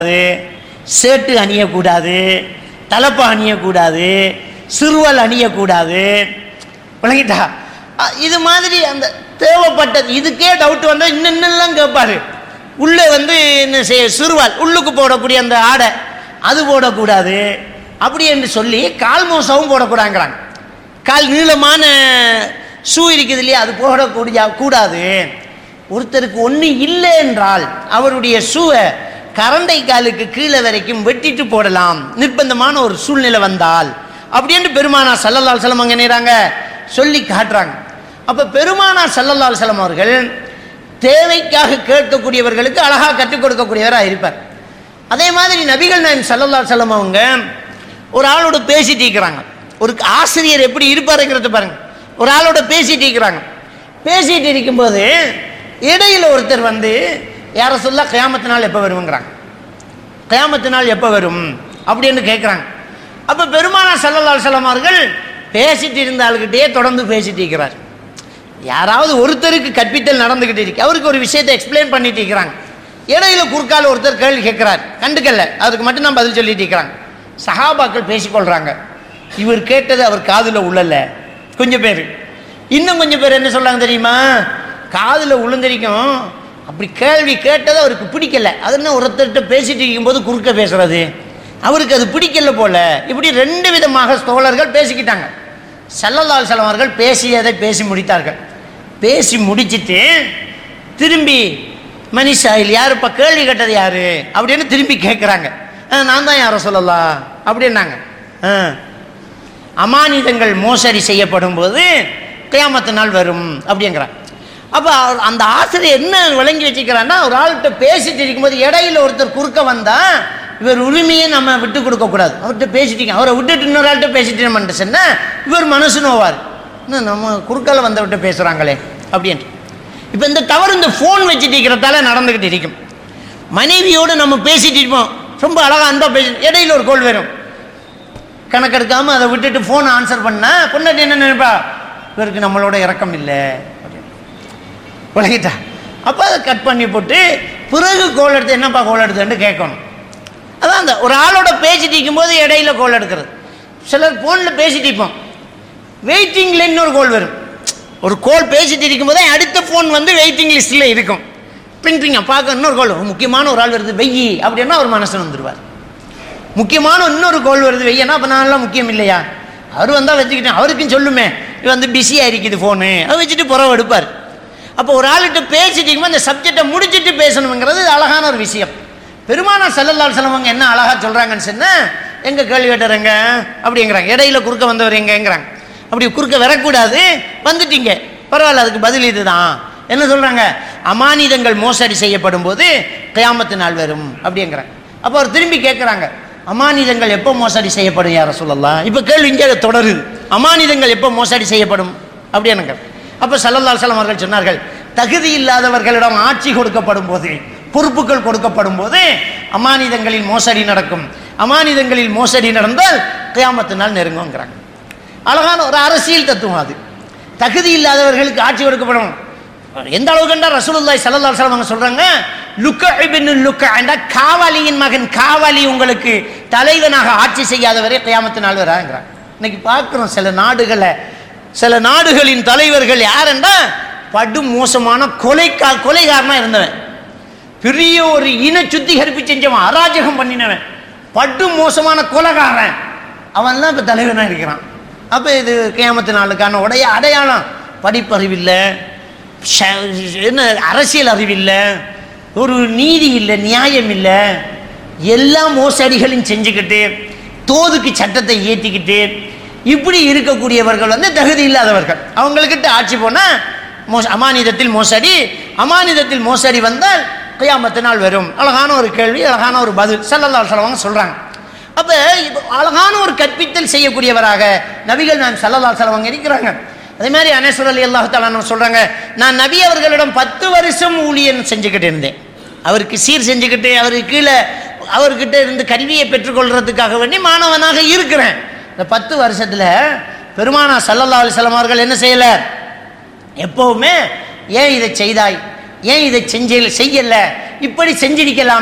சேட்டு அணியக்கூடாது தலப்பா அணியக்கூடாது சிறுவல் அணியக்கூடாது விளங்கிட்டா அ, இது மாதிரி அந்த தேவைப்பட்டது இதுக்கே டவுட் வந்தால் இன்னும் இன்னெல்லாம் கேட்பாரு உள்ளே வந்து என்ன செய்ய சிறுவால் உள்ளுக்கு போடக்கூடிய அந்த ஆடை அது போடக்கூடாது அப்படி என்று சொல்லி கால் மோசமும் போடக்கூடாங்கிறாங்க கால் நீளமான ஷூ இருக்குது இல்லையா அது போடக்கூடிய கூடாது ஒருத்தருக்கு ஒன்று இல்லை என்றால் அவருடைய ஷூவை கரண்டை காலுக்கு கீழே வரைக்கும் வெட்டிட்டு போடலாம் நிர்பந்தமான ஒரு சூழ்நிலை வந்தால் அப்படின்னு பெருமானா சல்லல்லால் செல்லம் அங்கே நேராங்க சொல்லி காட்டுறாங்க அப்போ பெருமானா சல்லல்லால் செல்லம் அவர்கள் தேவைக்காக கேட்கக்கூடியவர்களுக்கு அழகாக கற்றுக் கொடுக்கக்கூடியவராக இருப்பார் அதே மாதிரி நபிகள் நாயம் சல்லல்லால் செல்லம் அவங்க ஒரு ஆளோட பேசிட்டு இருக்கிறாங்க ஒரு ஆசிரியர் எப்படி இருப்பாருங்கிறத பாருங்க ஒரு ஆளோட பேசிட்டு இருக்கிறாங்க பேசிட்டு இருக்கும்போது இடையில ஒருத்தர் வந்து யார சொல்ல கயாமத்து நாள் எப்போ வருங்கிறாங்க கயாமத்து நாள் எப்போ வரும் அப்படின்னு கேட்குறாங்க அப்போ பெருமானா சல்லல்லால் செல்லம் அவர்கள் பேசிட்டு இருந்த ஆளுகிட்டே தொடர்ந்து பேசிட்டு இருக்கிறார் யாராவது ஒருத்தருக்கு கற்பித்தல் நடந்துகிட்டு இருக்கு அவருக்கு ஒரு விஷயத்தை எக்ஸ்பிளைன் பண்ணிட்டு இருக்கிறாங்க இடையில குறுக்கால ஒருத்தர் கேள்வி கேட்கிறார் கண்டுக்கல்ல அதுக்கு மட்டும் நான் பதில் சொல்லிட்டு இருக்கிறாங்க சஹாபாக்கள் பேசிக்கொள்றாங்க இவர் கேட்டது அவர் காதுல உள்ளல கொஞ்சம் பேர் இன்னும் கொஞ்சம் பேர் என்ன சொல்றாங்க தெரியுமா காதுல உளுந்தரிக்கும் அப்படி கேள்வி கேட்டது அவருக்கு பிடிக்கல அது என்ன ஒருத்தர்கிட்ட பேசிட்டு இருக்கும்போது குறுக்க பேசுறது அவருக்கு அது பிடிக்கல போல இப்படி ரெண்டு விதமாக தோழர்கள் பேசிக்கிட்டாங்க சல்லல்லால் செல்லம் அவர்கள் பேசியதை பேசி முடித்தார்கள் பேசி முடிச்சிட்டு திரும்பி மனிஷாயில் யாருப்பா கேள்வி கேட்டது யாரு அப்படின்னு திரும்பி கேட்குறாங்க நான் தான் யாரை சொல்லலாம் அப்படின்னாங்க ஆ. அமானிதங்கள் மோசடி செய்யப்படும் போது கியாமத்து நாள் வரும் அப்படிங்கிறான் அப்போ அந்த ஆசிரியர் என்ன விளங்கி வச்சுக்கிறான்னா ஒரு ஆள்கிட்ட பேசிட்டு இருக்கும்போது இடையில ஒருத்தர் குறுக்க வந்தா இவர் உரிமையை நம்ம விட்டு கொடுக்க கூடாது அவர்கிட்ட பேசிட்டீங்க அவரை விட்டுட்டு இன்னொரு ஆள்கிட்ட பேசிட்டு நம்ம சொன்னா இவர் மனசு நோவார் என்ன நம்ம குறுக்கால வந்தவர்கிட்ட பேசுறாங்களே அப்படின்ட்டு இப்போ இந்த தவறு இந்த ஃபோன் வச்சுட்டு இருக்கிறதால நடந்துக்கிட்டு இருக்கும் மனைவியோடு நம்ம பேசிட்டு இருப்போம் ரொம்ப அழகா அன்பா பேசி இடையில ஒரு கோல் வரும் கணக்கெடுக்காம அதை விட்டுட்டு ஃபோன் ஆன்சர் பண்ணா பொண்ணாட்டி என்ன நினைப்பா இவருக்கு நம்மளோட இறக்கம் இல்லை விளங்கிட்டா அப்போ அதை கட் பண்ணி போட்டு பிறகு கோல் எடுத்து என்னப்பா கோல் எடுத்துன்னு கேட்கணும் அதான் அந்த ஒரு ஆளோட பேசிட்டு இருக்கும்போது இடையில கோல் எடுக்கிறது சிலர் ஃபோனில் பேசிட்டு இருப்போம் வெயிட்டிங்கில் இன்னொரு கோல் வரும் ஒரு கோல் பேசிட்டு இருக்கும்போதே அடுத்த ஃபோன் வந்து வெயிட்டிங் லிஸ்ட்டில் இருக்கும் பின்றிங்க பார்க்க இன்னொரு கோல் முக்கியமான ஒரு ஆள் வருது வெய்யி அப்படின்னா ஒரு மனசன் வந்துடுவார் முக்கியமான இன்னொரு கோல் வருது வெய்யனா அப்போ நான்லாம் முக்கியம் இல்லையா அவர் வந்தால் வச்சுக்கிட்டேன் அவருக்கும் சொல்லுமே இது வந்து பிஸியாக இருக்குது ஃபோனு அதை வச்சுட்டு புறவு எடுப்பார் அப்போ ஒரு ஆள்கிட்ட பேசிட்டு இருக்கும்போது அந்த சப்ஜெக்டை முடிச்சிட்டு பேசணுங்கிறது அழகான ஒரு விஷயம் பெருமானா செல்லல்லால் செலவங்க என்ன அழகா சொல்கிறாங்கன்னு சொன்னால் எங்கே கேள்வி கேட்டுறங்க அப்படிங்கிறாங்க இடையில குறுக்க வந்தவர் எங்கங்கிறாங்க அப்படி குறுக்க வரக்கூடாது வந்துட்டீங்க பரவாயில்ல அதுக்கு பதில் இதுதான் என்ன சொல்கிறாங்க அமானிதங்கள் மோசடி செய்யப்படும் போது கியாமத்து நாள் வரும் அப்படிங்கிறாங்க அப்போ அவர் திரும்பி கேட்குறாங்க அமானிதங்கள் எப்போ மோசடி செய்யப்படும் யார சொல்லலாம் இப்போ கேள்வி இங்கே தொடருது அமானிதங்கள் எப்போ மோசடி செய்யப்படும் அப்படின்னுங்க அப்போ சல்லல்லால் சலம் அவர்கள் சொன்னார்கள் தகுதி இல்லாதவர்களிடம் ஆட்சி கொடுக்கப்படும் போது பொறுப்புகள் கொடுக்கப்படும் போது அமானிதங்களில் மோசடி நடக்கும் அமானிதங்களில் மோசடி நடந்தால் கியாமத்து நாள் நெருங்குங்கிறாங்க அழகான ஒரு அரசியல் தத்துவம் அது தகுதி இல்லாதவர்களுக்கு ஆட்சி கொடுக்கப்படும் எந்த அளவுக்கு என்றால் ரசூலுல்லாஹி ஸல்லல்லாஹு அலைஹி வஸல்லம் அவங்க சொல்றாங்க லுக்க இப்னு லுக்க என்ற காவாலியின் மகன் காவாலி உங்களுக்கு தலைவனாக ஆட்சி செய்யாதவரே கியாமத்து நாள் வராங்கிறாங்க இன்னைக்கு பார்க்குறோம் சில நாடுகளை சில நாடுகளின் தலைவர்கள் யாருன்னா படு மோசமான கொலைக்கா கொலைகாரனா இருந்தவன் பெரிய ஒரு இன சுத்திகரிப்பு செஞ்சவன் அராஜகம் பண்ணினவன் படு மோசமான கொலைகாரன் அவன் தான் இப்போ தலைவனாக இருக்கிறான் அப்போ இது கியாமத்து நாளுக்கான உடைய அடையாளம் படிப்பறிவில்லை ஷ- என்ன அரசியல் அறிவில்லை ஒரு நீதி இல்லை நியாயம் இல்லை எல்லா மோசடிகளையும் செஞ்சுக்கிட்டு தோதுக்கு சட்டத்தை ஏற்றிக்கிட்டு இப்படி இருக்கக்கூடியவர்கள் வந்து தகுதி இல்லாதவர்கள் அவங்கக்கிட்ட ஆட்சி போனால் மோச அமானிதத்தில் மோசடி அமானிதத்தில் மோசடி வந்தால் கியாமத்து நாள் வரும் அழகான ஒரு கேள்வி அழகான ஒரு பதில் சல்லல்லா சொல்லுவாங்க சொல்கிறாங்க அப்போ அழகான ஒரு கற்பித்தல் செய்யக்கூடியவராக நபிகள் நான் சல்லல்லா செலவங்க இருக்கிறாங்க அதே மாதிரி அனேஸ்வர் அலி அல்லாஹு தாலா சொல்கிறாங்க நான் நபி அவர்களிடம் பத்து வருஷம் ஊழியன் செஞ்சுக்கிட்டு இருந்தேன் அவருக்கு சீர் செஞ்சுக்கிட்டு அவருக்கு கீழே அவர்கிட்ட இருந்து கல்வியை பெற்றுக்கொள்றதுக்காக வேண்டி மாணவனாக இருக்கிறேன் இந்த பத்து வருஷத்தில் பெருமானா சல்லல்லா அலிஸ்லாம் அவர்கள் என்ன செய்யலை எப்பவுமே ஏன் இதை செய்தாய் ஏன் இதை செஞ்ச செய்யல இப்படி செஞ்சிருக்கலாமே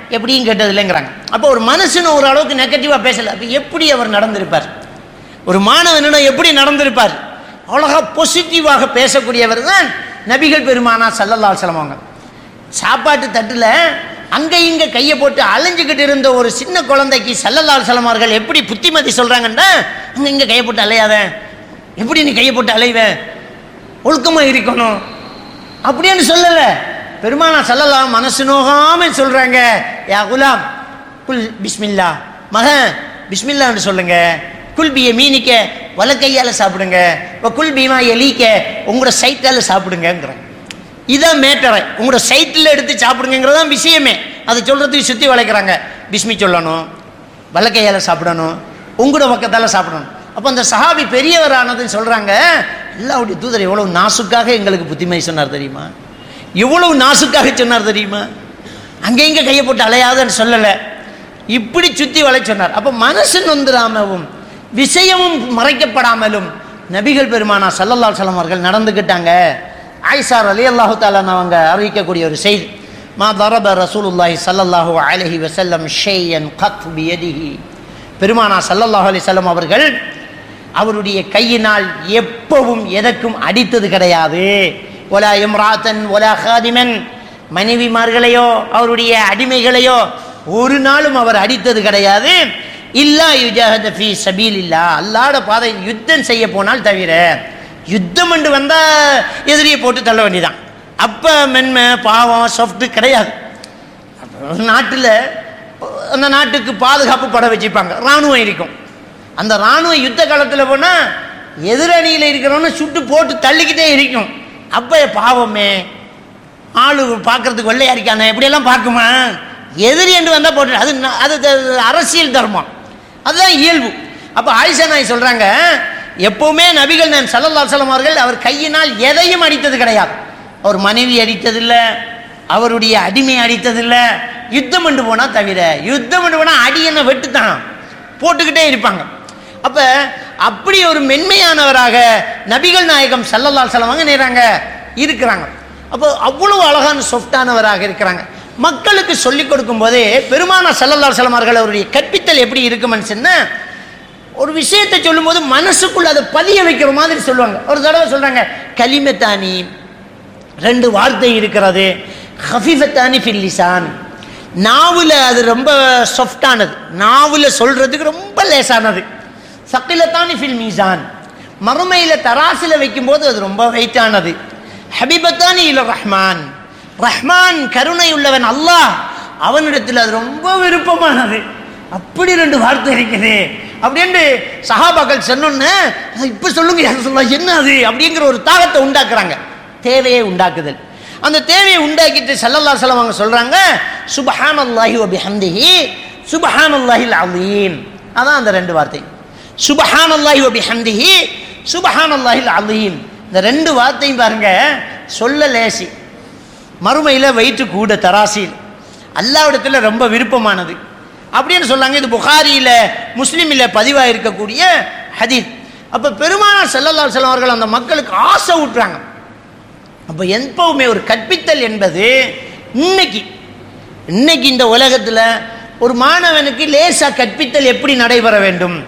எப்படியும் கேட்டது இல்லைங்கிறாங்க அப்போ ஒரு மனுஷன் ஒரு அளவுக்கு நெகட்டிவாக பேசல அப்போ எப்படி அவர் நடந்திருப்பார் ஒரு மாணவனிடம் எப்படி நடந்திருப்பார் அவ்வளோகா பாசிட்டிவாக பேசக்கூடியவர் தான் நபிகள் பெருமானா சல்லல்லா அலுவலம் அவங்க சாப்பாட்டு தட்டில் அங்கே இங்கே கையை போட்டு அலைஞ்சுக்கிட்டு இருந்த ஒரு சின்ன குழந்தைக்கு சல்லல்லா அலுவலம் அவர்கள் எப்படி புத்திமதி சொல்கிறாங்கன்னா அங்கே இங்கே கையை போட்டு அலையாத எப்படி நீ கையை போட்டு அலைவ ஒழுக்கமாக இருக்கணும் அப்படின்னு சொல்லலை பெருமானா சல்லல்லாம் மனசு நோகாம சொல்கிறாங்க யா குலாம் குல் பிஸ்மில்லா மகன் பிஸ்மில்லான்னு சொல்லுங்க குல் பிய மீனிக்க வலக்கையால் சாப்பிடுங்க இப்போ குல் பீமா எலிக்க உங்களோட சைட்டால் சாப்பிடுங்கங்கிறாங்க இதான் மேட்டரை உங்களோட சைட்டில் எடுத்து சாப்பிடுங்கிறது தான் விஷயமே அதை சொல்கிறதுக்கு சுற்றி வளைக்கிறாங்க பிஸ்மி சொல்லணும் வலக்கையால் சாப்பிடணும் உங்களோட பக்கத்தால் சாப்பிடணும் அப்போ அந்த சஹாபி பெரியவரானதுன்னு சொல்கிறாங்க எல்லாவுடைய தூதர் எவ்வளவு நாசுக்காக எங்களுக்கு புத்திமதி சொன்னார் தெரியுமா எவ்வளவு நாசுக்காக சொன்னார் தெரியுமா அங்கே இங்கே கையை போட்டு அலையாதன்னு சொல்லலை இப்படி சுற்றி வளை சொன்னார் அப்போ மனசு நொந்துராமவும் விஷயமும் மறைக்கப்படாமலும் நபிகள் பெருமானா சல்லல்லா சலம் அவர்கள் நடந்துக்கிட்டாங்க ஆயிஷார் அலி அல்லாஹு தாலான் அவங்க அறிவிக்கக்கூடிய ஒரு செய்தி மா தரப ரசூலுல்லாஹி ஸல்லல்லாஹு அலைஹி வஸல்லம் ஷையன் கத் பியதிஹி பெருமானா ஸல்லல்லாஹு அலைஹி வஸல்லம் அவர்கள் அவருடைய கையினால் எப்பவும் எதற்கும் அடித்தது கிடையாது ஒலா இம்ராத்தன் ஒலா ஹாதிமன் மனைவிமார்களையோ அவருடைய அடிமைகளையோ ஒரு நாளும் அவர் அடித்தது கிடையாது இல்லா யுஜாஹத ஃபீ சபீல் இல்லா அல்லாட பாதை யுத்தம் செய்ய போனால் தவிர யுத்தம் என்று வந்தால் எதிரியை போட்டு தள்ள வேண்டியதான் அப்போ மென்மை பாவம் சாஃப்ட்டு கிடையாது நாட்டில் அந்த நாட்டுக்கு பாதுகாப்பு படம் வச்சுப்பாங்க இராணுவம் இருக்கும் அந்த இராணுவ யுத்த காலத்தில் போனால் எதிரணியில் இருக்கிறவன சுட்டு போட்டு தள்ளிக்கிட்டே இருக்கும் அப்போ பாவமே ஆளு பார்க்கறதுக்கு வெள்ளையா இருக்கானே இப்படியெல்லாம் பார்க்குமா எதிரி என்று வந்தால் போட்டு அது ந- அது அது அரசியல் தர்மம் அதுதான் இயல்பு அப்போ ஆயிஷா நாய் சொல்கிறாங்க எப்பவுமே நபிகள் நான் சல்லல்லா சலம் அவர்கள் அவர் கையினால் எதையும் அடித்தது கிடையாது அவர் மனைவி அடித்ததில்லை அவருடைய அடிமை அடித்ததில்லை யுத்தம் பண்ணு போனால் தவிர யுத்தம் பண்ணு போனால் அடி என்ன வெட்டுத்தான் போட்டுக்கிட்டே இருப்பாங்க அப்ப அப்படி ஒரு மென்மையானவராக நபிகள் நாயகம் சல்லல்லா செலவாங்க நேராங்க இருக்கிறாங்க அப்போ அவ்வளவு அழகான சொஃப்டானவராக இருக்கிறாங்க மக்களுக்கு சொல்லிக் கொடுக்கும் போதே பெருமான சல்லல்லா செலமார்கள் அவருடைய கற்பித்தல் எப்படி இருக்குமென்னு சொன்னா ஒரு விஷயத்தை சொல்லும்போது மனசுக்குள்ள அதை பதிய வைக்கிற மாதிரி சொல்லுவாங்க ஒரு தடவை சொல்றாங்க கலிமத்தானி ரெண்டு வார்த்தை இருக்கிறது ஹஃபிஃபத்தானி ஃபில் லிசான் நாவுல அது ரொம்ப சாஃப்டானது நாவுல சொல்றதுக்கு ரொம்ப லேசானது சக்கிலத்தானி ஃபில் மீசான் மறுமையில தராசில வைக்கும்போது அது ரொம்ப வெயிட்டானது ஹபிபத்தானி இல ரஹ்மான் ரஹ்மான் கருணை உள்ளவன் அல்லாஹ் அவனிடத்தில் அது ரொம்ப விருப்பமானது அப்படி ரெண்டு வார்த்தை இருக்குது அப்படின்னு சஹாபாக்கள் சொன்னோன்னு இப்போ சொல்லுங்க யார் சொல்லலாம் என்ன அது அப்படிங்கிற ஒரு தாகத்தை உண்டாக்குறாங்க தேவையை உண்டாக்குதல் அந்த தேவையை உண்டாக்கிட்டு சல்லல்லா சலம் அவங்க சொல்றாங்க சுபஹான் அல்லாஹி வபிஹம்திஹி சுபஹான் அல்லாஹில் அலீம் அதான் அந்த ரெண்டு வார்த்தை சுபஹான் அல்லாஹி வபிஹம்திஹி சுபஹான் அல்லாஹில் அலீம் இந்த ரெண்டு வார்த்தையும் பாருங்க சொல்ல லேசி மறுமையில் வயிற்று கூட தராசில் அல்லாவிடத்தில் ரொம்ப விருப்பமானது அப்படின்னு சொன்னாங்க இது புகாரியில் முஸ்லீமில் பதிவாக இருக்கக்கூடிய ஹதீத் அப்போ பெருமானார் ஸல்லல்லாஹு அலைஹி வஸல்லம் அவர்கள் அந்த மக்களுக்கு ஆசை ஊட்டுறாங்க அப்போ எப்பவுமே ஒரு கற்பித்தல் என்பது இன்னைக்கு இன்னைக்கு இந்த உலகத்தில் ஒரு மாணவனுக்கு லேசா கற்பித்தல் எப்படி நடைபெற வேண்டும்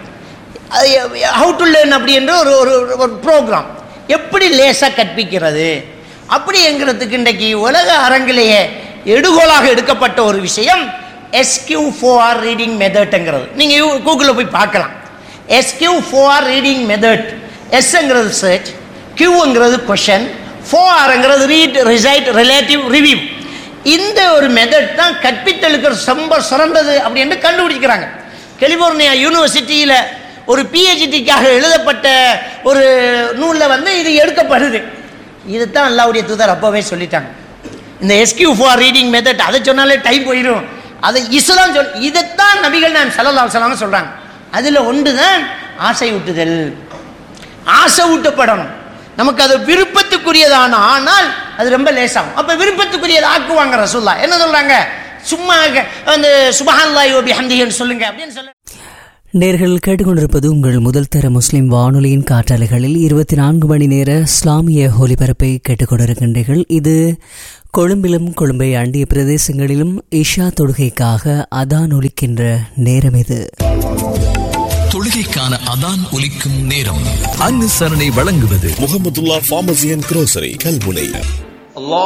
ஹவு டு லேர்ன் அப்படி என்ற ஒரு ஒரு ஒரு ப்ரோக்ராம் எப்படி லேசாக கற்பிக்கிறது அப்படிங்கிறதுக்கு இன்றைக்கு உலக அரங்கிலேயே எடுகோலாக எடுக்கப்பட்ட ஒரு விஷயம் எஸ்கியூ ஃபோஆர் ரீடிங் மெத்தட்ங்கிறது நீங்கள் கூகுளில் போய் பார்க்கலாம் எஸ்கியூ ஃபோஆர் ரீடிங் மெத்தட் எஸ்ங்கிறது சர்ச் கியூங்கிறது கொஷன் ஃபோஆர்ங்கிறது ரீட் ரிசைட் ரிலேட்டிவ் ரிவ்யூ இந்த ஒரு மெத்தட் தான் கற்பித்தலுக்கு ரொம்ப சிறந்தது அப்படின்னு கண்டுபிடிக்கிறாங்க கலிபோர்னியா யூனிவர்சிட்டியில் ஒரு பிஹெச்டிக்காக எழுதப்பட்ட ஒரு நூலில் வந்து இது எடுக்கப்படுது இதுதான் அல்லாவுடைய தூதர் அப்போவே சொல்லிட்டாங்க இந்த எஸ்கியூ ஃபார் ரீடிங் மெத்தட் அதை சொன்னாலே டைம் போயிடும் அதை இஸ்லாம் சொல் இதைத்தான் நபிகள் நான் சல்லல்லா சொல்லாமல் சொல்கிறாங்க அதில் ஒன்று தான் ஆசை ஊட்டுதல் ஆசை ஊட்டப்படணும் நமக்கு அது விருப்பத்துக்குரியதான ஆனால் அது ரொம்ப லேசாகும் அப்போ விருப்பத்துக்குரியதை ஆக்குவாங்க ரசூல்லா என்ன சொல்கிறாங்க சும்மா அந்த சுபஹான்லாய் ஓபி ஹந்தின்னு சொல்லுங்க அப்படின்னு சொல்ல நேர்கள் கேட்டுக்கொண்டிருப்பது உங்கள் முதல் தர முஸ்லிம் வானொலியின் காற்றாலைகளில் இருபத்தி நான்கு மணி நேர இஸ்லாமிய ஒலிபரப்பை கேட்டுக்கொண்டிருக்கின்றீர்கள் இது கொழும்பிலும் கொழும்பை அண்டிய பிரதேசங்களிலும் இஷா தொழுகைக்காக அதான் ஒலிக்கின்ற நேரம் இது தொழுகைக்கான அதான் ஒலிக்கும் நேரம் அனுசரணை வழங்குவது Mohamedulla pharmacy and grocery Kalmunai الله